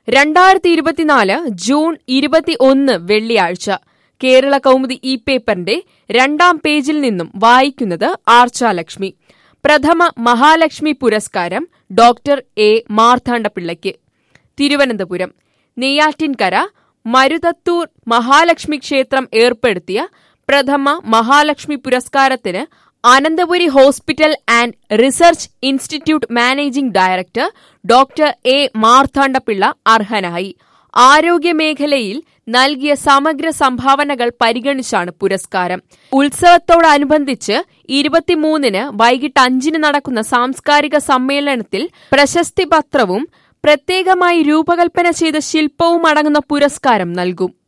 രണ്ടായിരത്തി ഇരുപത്തിനാല് ജൂൺ ഇരുപത്തി ഒന്ന് വെള്ളിയാഴ്ച കേരള കൗമുദി ഇ പേപ്പറിന്റെ രണ്ടാം പേജിൽ നിന്നും വായിക്കുന്നത് ആർച്ചാലക്ഷ്മി പ്രഥമ മഹാലക്ഷ്മി പുരസ്കാരം ഡോക്ടർ എ മാർത്താണ്ഡപിള്ളയ്ക്ക് തിരുവനന്തപുരം നെയ്യാറ്റിൻകര മരുതത്തൂർ മഹാലക്ഷ്മി ക്ഷേത്രം ഏർപ്പെടുത്തിയ പ്രഥമ മഹാലക്ഷ്മി പുരസ്കാരത്തിന് Ananthapuri hospital and research institute managing director doctor A Marthanda Pillai അർഹനായി ആരോഗ്യമേഖലയിൽ നൽകിയ സമഗ്ര സംഭാവനകൾ പരിഗണിച്ചാണ് പുരസ്കാരം ഉത്സവത്തോടനുബന്ധിച്ച് ഇരുപത്തിമൂന്നിന് വൈകിട്ട് അഞ്ചിന് നടക്കുന്ന സാംസ്കാരിക സമ്മേളനത്തിൽ പ്രശസ്തി പത്രവും പ്രത്യേകമായി രൂപകൽപ്പന ചെയ്ത ശില്പവും അടങ്ങുന്ന പുരസ്കാരം നൽകും